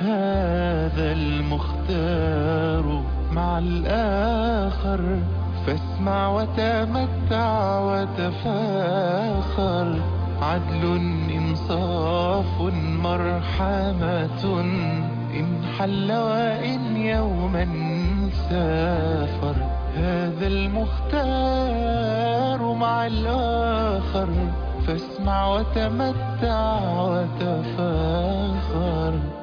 هذا المختار مع الآخر فاسمع وتمتع وتفاخر عدل إنصاف مرحمة إن حل وإن يوما سافر هذا المختار مع الآخر فاسمع وتمتع وتفاخر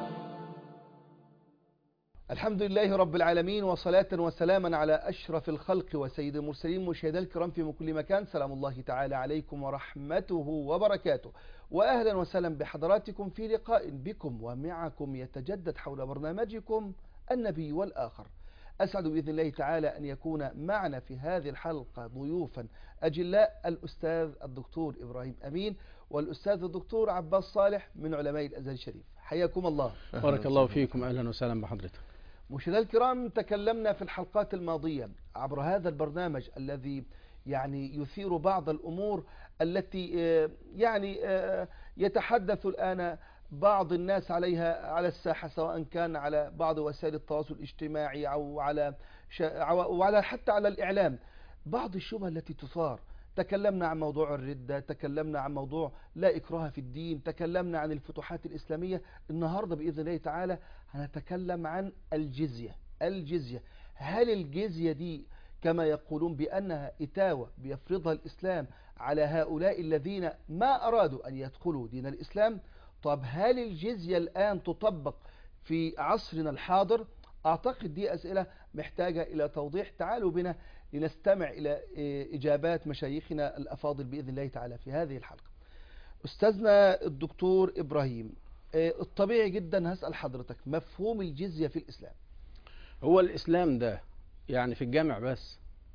الحمد لله رب العالمين وصلاة وسلاما على أشرف الخلق وسيد المرسلين مشاهدي الكرام في كل مكان سلام الله تعالى عليكم ورحمته وبركاته وأهلا وسهلا بحضراتكم في لقاء بكم ومعكم يتجدد حول برنامجكم النبي والآخر أسعد بإذن الله تعالى أن يكون معنا في هذه الحلقة ضيوفا أجلاء الأستاذ الدكتور إبراهيم أمين والأستاذ الدكتور عباس صالح من علماء الأزهر الشريف حياكم الله بارك الله فيكم اهلا وسهلا بحضرتك مشاهدينا الكرام تكلمنا في الحلقات الماضية عبر هذا البرنامج الذي يعني يثير بعض الأمور التي آه، يعني آه، يتحدث الآن بعض الناس عليها على الساحة سواء كان على بعض وسائل التواصل الاجتماعي أو على شا- أو على حتى على الإعلام بعض الشبهة التي تثار تكلمنا عن موضوع الردة تكلمنا عن موضوع لا إكراه في الدين تكلمنا عن الفتوحات الإسلامية النهاردة بإذن الله تعالى هنتكلم عن الجزية الجزية هل الجزية دي كما يقولون بأنها إتاوة بيفرضها الإسلام على هؤلاء الذين ما أرادوا أن يدخلوا دين الإسلام طب هل الجزية الآن تطبق في عصرنا الحاضر أعتقد دي أسئلة محتاجة إلى توضيح تعالوا بنا لنستمع إلى إيه، إجابات مشايخنا الأفاضل بإذن الله تعالى في هذه الحلقة أستاذنا الدكتور إبراهيم إيه، الطبيعي جدا هسأل حضرتك مفهوم الجزية في الإسلام هو الاسلام ده يعني في الجامع بس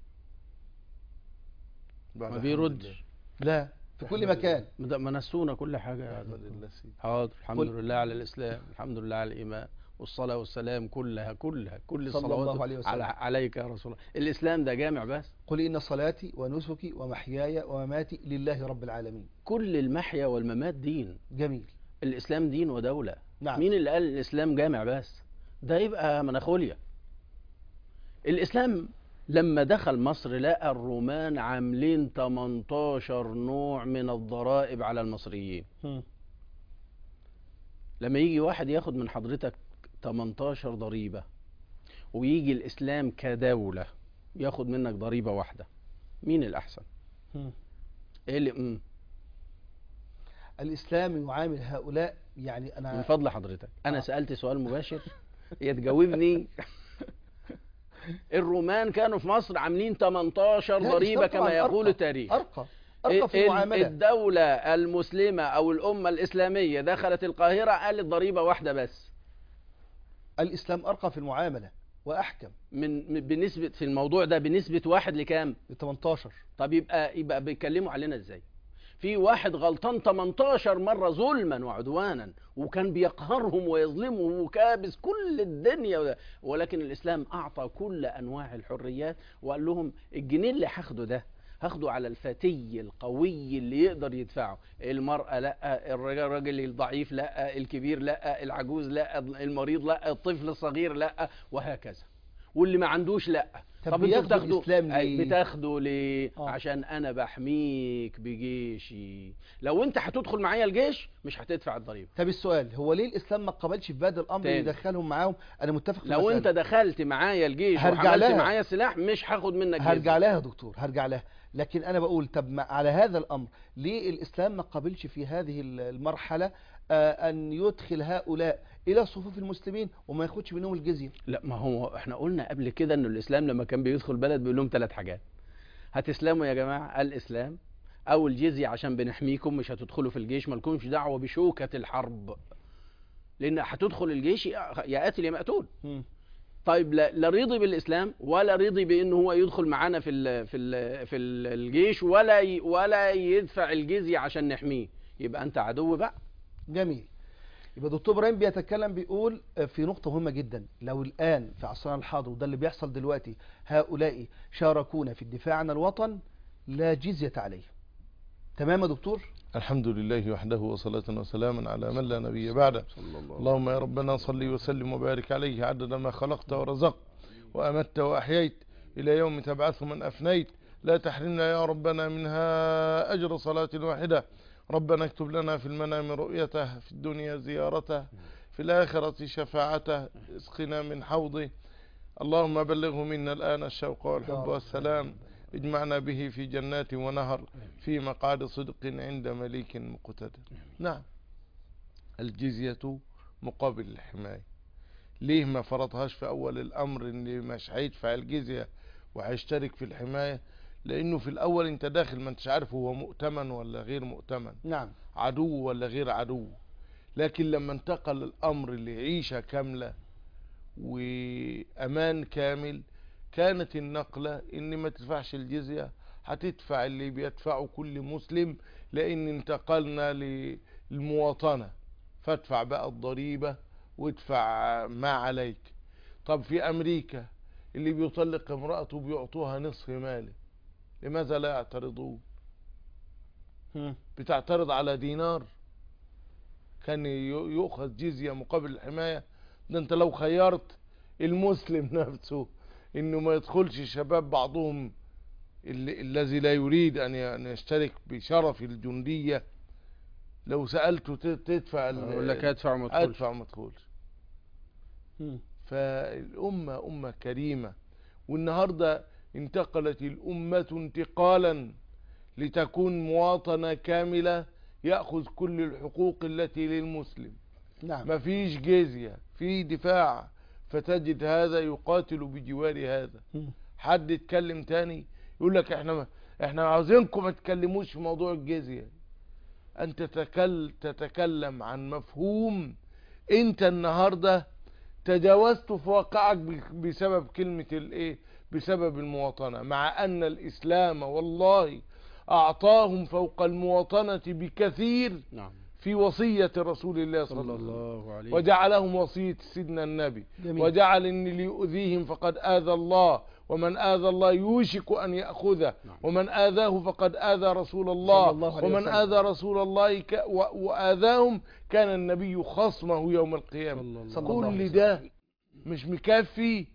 ما بيردش لا في كل مكان ده ما نسونا كل حاجه يا دكتور. حاضر الحمد قل- لله على الاسلام الحمد لله على الايمان والصلاه والسلام كلها كلها كل صلى الصلوات الله عليه وسلم. على عليك يا رسول الله الاسلام ده جامع بس قل إن صلاتي ونسكي ومحياي ومماتي لله رب العالمين كل المحيا والممات دين جميل الاسلام دين ودوله نعم مين اللي قال الاسلام جامع بس ده يبقى مناخوليا الاسلام لما دخل مصر لقى الرومان عاملين 18 نوع من الضرائب على المصريين هم. لما يجي واحد ياخد من حضرتك 18 ضريبة ويجي الإسلام كدولة ياخد منك ضريبة واحدة مين الأحسن؟ هم. إيه اللي مم. الإسلام يعامل هؤلاء يعني من أنا فضل حضرتك أنا آه. سألت سؤال مباشر يا تجاوبني الرومان كانوا في مصر عاملين 18 لا، ضريبة الإسلام طبعاً كما يقول أرقى. التاريخ أرقى أرقى في ال- المعاملة الدولة المسلمة أو الأمة الإسلامية دخلت القاهرة قالت ضريبة واحدة بس الإسلام أرقى في المعاملة وأحكم من من- بنسبة في الموضوع ده بنسبة واحد لكام؟ ب 18 طب يبقى يبقى بيتكلموا علينا ازاي؟ في واحد غلطان 18 مرة ظلما وعدوانا وكان بيقهرهم ويظلمهم وكابس كل الدنيا وده. ولكن الإسلام أعطى كل أنواع الحريات وقال لهم الجنيه اللي هاخده ده هاخده على الفتي القوي اللي يقدر يدفعه المرأة لا الرجل الراجل الضعيف لا الكبير لا العجوز لا المريض لا الطفل الصغير لا وهكذا واللي ما عندوش لا طب انتوا بياخدوا بتاخدوا الإسلام أي ليه؟ بتاخده ليه آه. عشان انا بحميك بجيشي لو انت هتدخل معايا الجيش مش هتدفع الضريبه طب السؤال هو ليه الإسلام ما قبلش في بادئ الأمر تاني. يدخلهم معاهم أنا متفق في لو المسألة. انت دخلت معايا الجيش هرجع وحملت لها. معايا سلاح مش هاخد منك هرجع جزية. لها يا دكتور هرجع لها لكن أنا بقول طب ما على هذا الأمر ليه الإسلام ما قبلش في هذه المرحلة آه، أن يدخل هؤلاء إلى صفوف المسلمين وما ياخدش منهم الجزية لا ما هو احنا قلنا قبل كده ان الاسلام لما كان بيدخل بلد بيقول لهم ثلاث حاجات هتسلموا يا جماعه الاسلام او الجزيه عشان بنحميكم مش هتدخلوا في الجيش مالكمش دعوه بشوكه الحرب لان هتدخل الجيش يا يا قاتل يا مقتول مم. طيب لا, لا رضي بالاسلام ولا رضي بان هو يدخل معانا في ال في ال في ال- الجيش ولا ي ولا يدفع الجزيه عشان نحميه يبقى انت عدو بقى جميل يبقى دكتور ابراهيم بيتكلم بيقول في نقطة مهمة جدا لو الآن في عصرنا الحاضر وده اللي بيحصل دلوقتي هؤلاء شاركونا في الدفاع عن الوطن لا جزية عليه تمام يا دكتور الحمد لله وحده وصلاة وسلاما على من لا نبي بعده اللهم يا ربنا صل وسلم وبارك عليه عدد ما خلقت ورزقت وأمت وأحييت إلى يوم تبعث من أفنيت لا تحرمنا يا ربنا منها أجر صلاة واحدة ربنا اكتب لنا في المنام رؤيته في الدنيا زيارته في الآخرة شفاعته اسقنا من حوضه اللهم بلغه منا الآن الشوق والحب والسلام اجمعنا به في جنات ونهر في مقعد صدق عند مليك مقتدر نعم الجزية مقابل الحماية ليه ما فرضهاش في أول الأمر اللي مش هيدفع الجزية وهيشترك في الحماية لأنه في الأول أنت داخل ما انتش عارف هو مؤتمن ولا غير مؤتمن نعم عدو ولا غير عدو لكن لما انتقل الأمر لعيشة كاملة وأمان كامل كانت النقلة إن ما تدفعش الجزية هتدفع اللي بيدفعه كل مسلم لأن انتقلنا للمواطنة فادفع بقى الضريبة وادفع ما عليك طب في أمريكا اللي بيطلق امرأته بيعطوها نصف ماله لماذا لا يعترضون مم. بتعترض على دينار كان ي- يؤخذ جزية مقابل الحماية ده انت لو خيرت المسلم نفسه انه ما يدخلش شباب بعضهم ال- الذي لا يريد ان ي- أن يشترك بشرف الجندية لو سألته ت- تدفع ال- اقول لك ادفع وما تدخلش ادفع ما تدخلش مم. فالأمة أمة كريمة والنهاردة انتقلت الأمة انتقالا لتكون مواطنة كاملة يأخذ كل الحقوق التي للمسلم نعم ما فيش جزية في دفاع فتجد هذا يقاتل بجوار هذا مم. حد يتكلم تاني يقول لك احنا ما احنا عاوزينكم ما تتكلموش في موضوع الجزية انت تتكل تتكلم عن مفهوم انت النهاردة تجاوزته في واقعك ب- بسبب كلمة الايه بسبب المواطنة مع ان الاسلام والله اعطاهم فوق المواطنة بكثير نعم في وصية رسول الله صلى صلى الله عليه وسلم الله عليه وجعلهم وصية سيدنا النبي جميل. وجعل ان ليؤذيهم فقد آذى الله ومن آذى الله يوشك أن يأخذه نعم. ومن آذاه فقد آذى رسول صلى الله الله عليه ومن وسلم. آذى رسول الله ك... و... وآذاهم كان النبي خصمه يوم القيامة صلى الله عليه كل وسلم. ده مش مكفي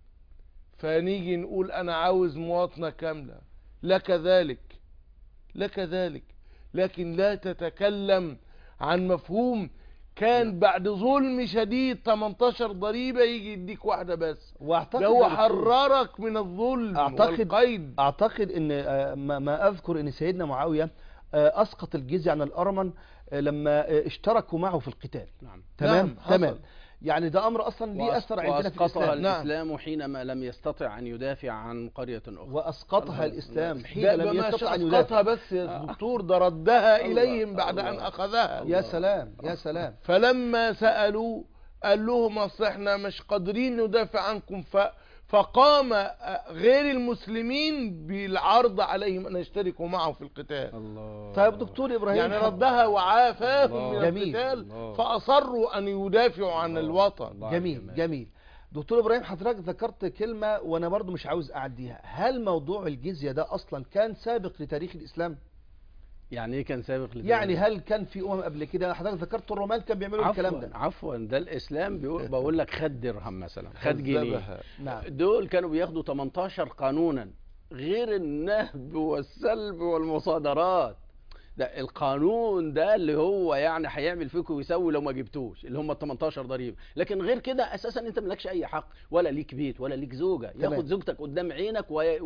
فنيجي نقول أنا عاوز مواطنة كاملة لك ذلك لك ذلك لكن لا تتكلم عن مفهوم كان بعد ظلم شديد 18 ضريبة يجي يديك واحدة بس واعتقد ده هو يا دكتور- حررك من الظلم أعتقد- والقيد اعتقد ان آه، ما ما اذكر ان سيدنا معاويه آه، اسقط الجزيه عن الارمن آه، لما آه، اشتركوا معه في القتال نعم تمام نعم، حصل. تمام يعني ده امر اصلا ليه اثر عندنا في واسقطها الاسلام نعم. الاسلام حينما لم يستطع ان يدافع عن قرية اخرى واسقطها الاسلام حين ده لم ما يستطع ان اسقطها يدافع بس يا دكتور ده ردها الله، إليهم بعد الله. أن أخذها يا سلام يا سلام فلما سألوا قال لهم اصل احنا مش قادرين ندافع عنكم ف فقام غير المسلمين بالعرض عليهم ان يشتركوا معه في القتال الله طيب دكتور ابراهيم يعني ردها وعافاهم من الله. جميل. القتال الله. فاصروا ان يدافعوا عن الوطن الله على جميل الجمال. جميل دكتور ابراهيم حضرتك ذكرت كلمه وانا برضو مش عاوز اعديها هل موضوع الجزيه ده اصلا كان سابق لتاريخ الاسلام يعني ايه كان سابق لذلك؟ يعني هل كان في امم قبل كده حضرتك ذكرت الرومان كان بيعملوا الكلام ده عفوا عفوا ده الاسلام بيقول بقول لك خد درهم مثلا خد جنيه هذبها. نعم دول كانوا بياخدوا 18 قانونا غير النهب والسلب والمصادرات ده القانون ده اللي هو يعني هيعمل فيكم ويسوي لو ما جبتوش اللي هم ال 18 ضريبه لكن غير كده اساسا انت مالكش اي حق ولا ليك بيت ولا ليك زوجه تمام. ياخد زوجتك قدام عينك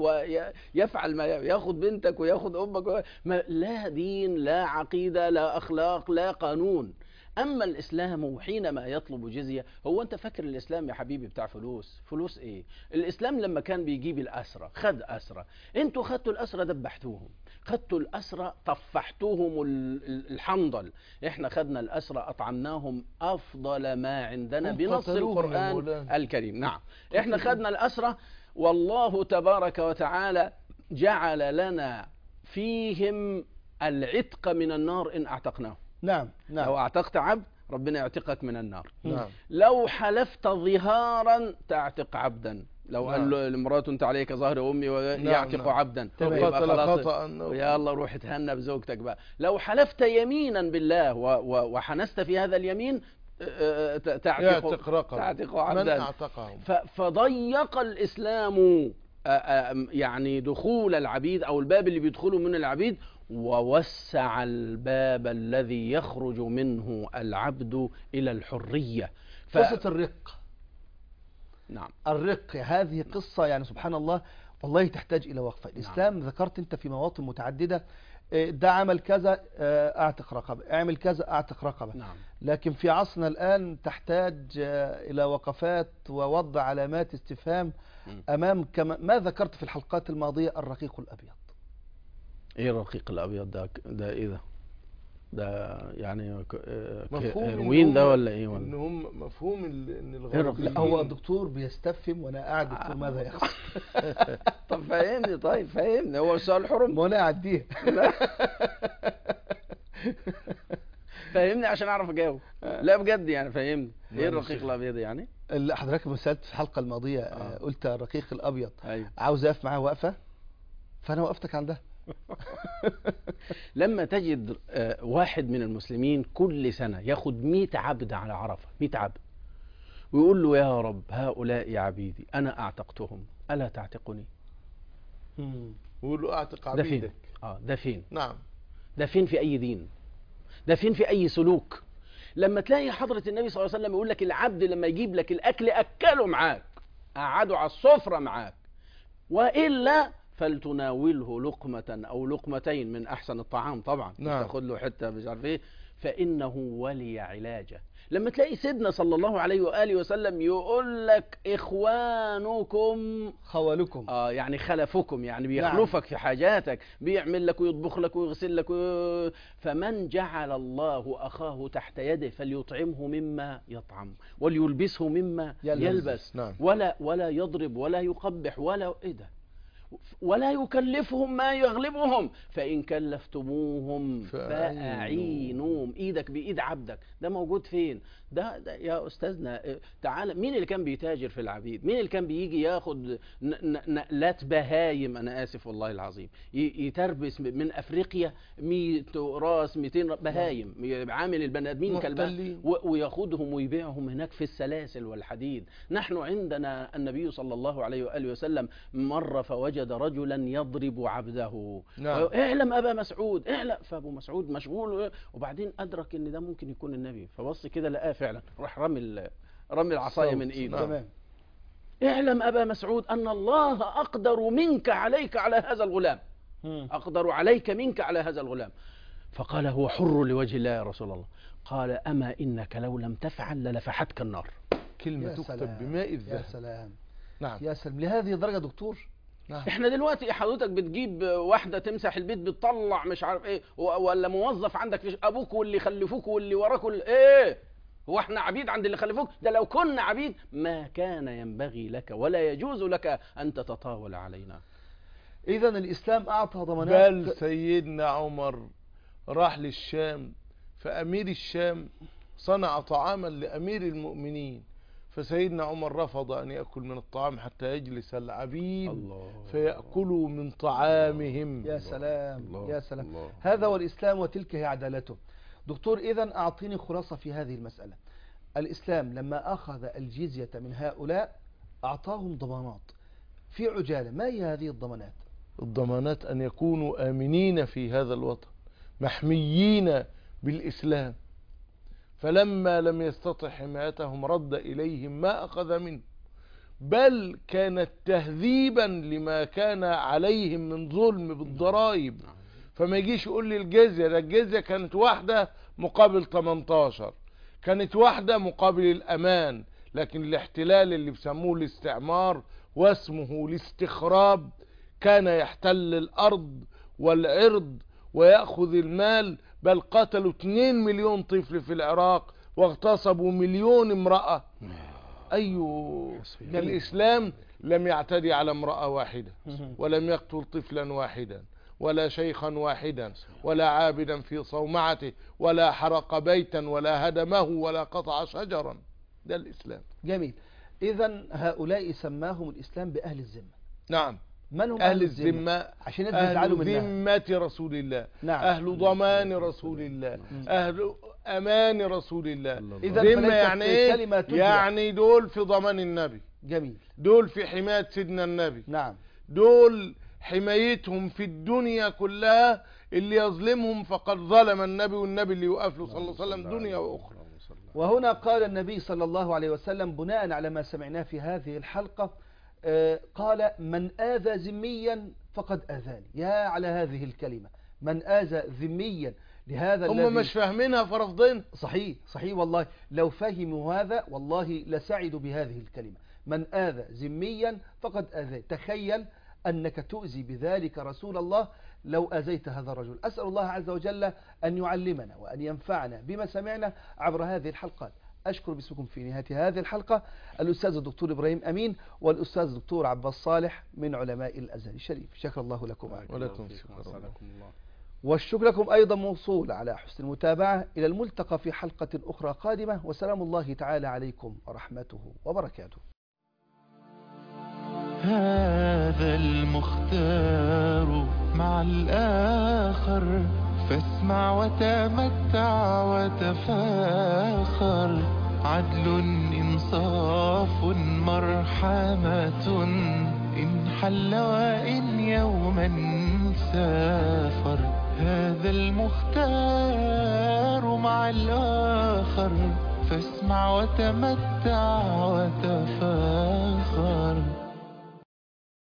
ويفعل ما ي- ياخد بنتك وياخد امك و- ما لا دين لا عقيده لا اخلاق لا قانون اما الاسلام حينما يطلب جزيه هو انت فاكر الاسلام يا حبيبي بتاع فلوس فلوس ايه الاسلام لما كان بيجيب الاسرى خد اسرى انتوا خدتوا الاسرى دبحتوهم خدتوا الاسرى طفحتوهم ال- ال- الحنظل احنا خدنا الاسرى اطعمناهم افضل ما عندنا هم بنص قتلوهم يا القران مولانا. الكريم نعم احنا خدنا الاسرى والله تبارك وتعالى جعل لنا فيهم العتق من النار ان اعتقناه نعم لو نعم اعتقت عبد ربنا يعتقك من النار نعم لو حلفت ظهارا تعتق عبدا لو نعم. قال له لمراته انت عليك ظهر امي ويعتق نعم. عبدا تمام. يبقى قتل خلاص خطأ يا الله روح اتهنى بزوجتك بقى لو حلفت يمينا بالله و- و- وحنست في هذا اليمين آه، آه، ت- تعتق يعتق رقبة تعتق من عبدا اعتقهم ف- فضيق الإسلام آه، آه، يعني دخول العبيد أو الباب اللي بيدخلوا من العبيد ووسع الباب الذي يخرج منه العبد إلى الحرية ف... قصة الرق نعم الرق هذه قصة يعني سبحان الله والله تحتاج إلى وقفة الإسلام ذكرت أنت في مواطن متعددة إيه، ده عمل كذا آه، أعتق رقبة اعمل كذا أعتق رقبة نعم لكن في عصرنا الآن تحتاج آه، إلى وقفات ووضع علامات استفهام مم. أمام كما ما ذكرت في الحلقات الماضية الرقيق الأبيض ايه الرقيق الابيض ده ده ايه ده ده يعني ك- آه، ك- مفهوم إن هيروين ده هم- ولا ايه ان ولا هم مفهوم ال- ان الرقيق؟ الغرب لا هو الدكتور بيستفهم وأنا قاعد دكتور ماذا يحصل طب فهمني طيب فهمني هو السؤال حرم ما أنا أعديها فهمني عشان اعرف اجاوب لا بجد يعني فهمني ايه نعم، الرقيق شيخ. الابيض يعني اللي حضرتك ما سألت في الحلقة الماضية آه، آه. قلت الرقيق الأبيض ايوه عاوز أقف معاه وقفة فأنا وقفتك عندها لما تجد آه، واحد من المسلمين كل سنة ياخد 100 عبد على عرفة 100 عبد ويقول له يا رب هؤلاء عبيدي أنا أعتقتهم ألا تعتقني ويقولوا اعتق ده فين عبيدك آه ده فين نعم ده فين في أي دين ده فين في أي سلوك لما تلاقي حضرة النبي صلى الله عليه وسلم يقول لك العبد لما يجيب لك الأكل أكله معاك قعده على السفرة معاك وإلا فلتناوله لقمة أو لقمتين من أحسن الطعام طبعا مش نعم. تاخد له حتة مش عارف إيه فإنه ولي علاجه لما تلاقي سيدنا صلى الله عليه وآله وسلم يقول لك إخوانكم خوالكم اه يعني خلفكم يعني بيخلفك في حاجاتك بيعمل لك ويطبخ لك ويغسل لك و... فمن جعل الله اخاه تحت يده فليطعمه مما يطعم وليلبسه مما يلبس. يلبس, نعم. ولا ولا يضرب ولا يقبح ولا ايه ده ولا يكلفهم ما يغلبهم فإن كلفتموهم فأعينوهم. فأعينوهم إيدك بإيد عبدك ده موجود فين ده, ده يا أستاذنا اه، تعالى مين اللي كان بيتاجر في العبيد مين اللي كان بيجي ياخد ن- ن- نقلات بهايم أنا آسف والله العظيم ي- يتربس من أفريقيا 100 راس 200 بهايم عامل البني آدمين كالبهايم محتلين. و- وياخدهم ويبيعهم هناك في السلاسل والحديد نحن عندنا النبي صلى الله عليه وآله وسلم مر فوجد رجلا يضرب عبده نعم. اعلم أبا مسعود اعلم فأبو مسعود مشغول وبعدين أدرك إن ده ممكن يكون النبي فبص كده لقاه فعلا راح رمي ال- رمي العصاية صوت. من إيده نعم. تمام اعلم أبا مسعود أن الله أقدر منك عليك على هذا الغلام أقدر عليك منك على هذا الغلام فقال هو حر لوجه الله يا رسول الله قال أما إنك لو لم تفعل للفحتك النار كلمة يا تكتب سلام. بماء يا الذهب سلام نعم يا سلام لهذه الدرجة دكتور نعم احنا دلوقتي حضرتك بتجيب واحدة تمسح البيت بتطلع مش عارف ايه و- ولا موظف عندك في ابوك واللي خلفوك واللي وراك واللي ايه هو احنا عبيد عند اللي خلفوك ده لو كنا عبيد ما كان ينبغي لك ولا يجوز لك ان تتطاول علينا إذا الإسلام أعطى ضمانات بل سيدنا عمر راح للشام فأمير الشام صنع طعاما لأمير المؤمنين فسيدنا عمر رفض أن يأكل من الطعام حتى يجلس العبيد الله فيأكلوا من طعامهم يا سلام الله، يا سلام الله، هذا هو الإسلام وتلك هي عدالته دكتور إذا أعطيني خلاصة في هذه المسألة الإسلام لما أخذ الجزية من هؤلاء أعطاهم ضمانات في عجالة ما هي هذه الضمانات الضمانات أن يكونوا آمنين في هذا الوطن محميين بالإسلام فلما لم يستطع حمايتهم رد إليهم ما أخذ منه بل كانت تهذيبا لما كان عليهم من ظلم بالضرائب فما يجيش يقول لي الجزية ده الجزية كانت واحدة مقابل 18 كانت واحدة مقابل الأمان لكن الاحتلال اللي بيسموه الاستعمار واسمه الاستخراب كان يحتل الأرض والعرض ويأخذ المال بل قتلوا 2 مليون طفل في العراق واغتصبوا مليون امرأة أي ده الإسلام لم يعتدي على امرأة واحدة ولم يقتل طفلا واحدا ولا شيخا واحدا ولا عابدا في صومعته ولا حرق بيتا ولا هدمه ولا قطع شجرا ده الإسلام جميل إذا هؤلاء سماهم الإسلام بأهل الذمة نعم من هم أهل الذمة عشان الناس بيزعلوا أهل منها ذمة رسول الله نعم. أهل ضمان رسول الله أهل أمان رسول الله إذا ذمة فليست يعني إيه؟ كلمة تتبع. يعني دول في ضمان النبي جميل دول في حماية سيدنا النبي نعم دول حمايتهم في الدنيا كلها اللي يظلمهم فقد ظلم النبي والنبي اللي يوقف له صلى الله عليه وسلم دنيا وأخرى وهنا قال النبي صلى الله عليه وسلم بناء على ما سمعناه في هذه الحلقة آه، قال من آذى ذميا فقد آذاني يا على هذه الكلمة من آذى ذميا لهذا الذي هم مش فاهمينها فرافضين صحيح صحيح والله لو فهموا هذا والله لسعدوا بهذه الكلمة من آذى ذميا فقد آذى تخيل أنك تؤذي بذلك رسول الله لو أذيت هذا الرجل أسأل الله عز وجل أن يعلمنا وأن ينفعنا بما سمعنا عبر هذه الحلقات أشكر باسمكم في نهاية هذه الحلقة الأستاذ الدكتور إبراهيم أمين والأستاذ الدكتور عباس صالح من علماء الأزهر الشريف شكر الله لكم ولكم والشكر لكم أيضا موصول على حسن المتابعة إلى الملتقى في حلقة أخرى قادمة وسلام الله تعالى عليكم ورحمته وبركاته هذا المختار مع الآخر فاسمع وتمتع وتفاخر عدل إنصاف مرحمة إن حل وإن يوما سافر هذا المختار مع الآخر فاسمع وتمتع وتفاخر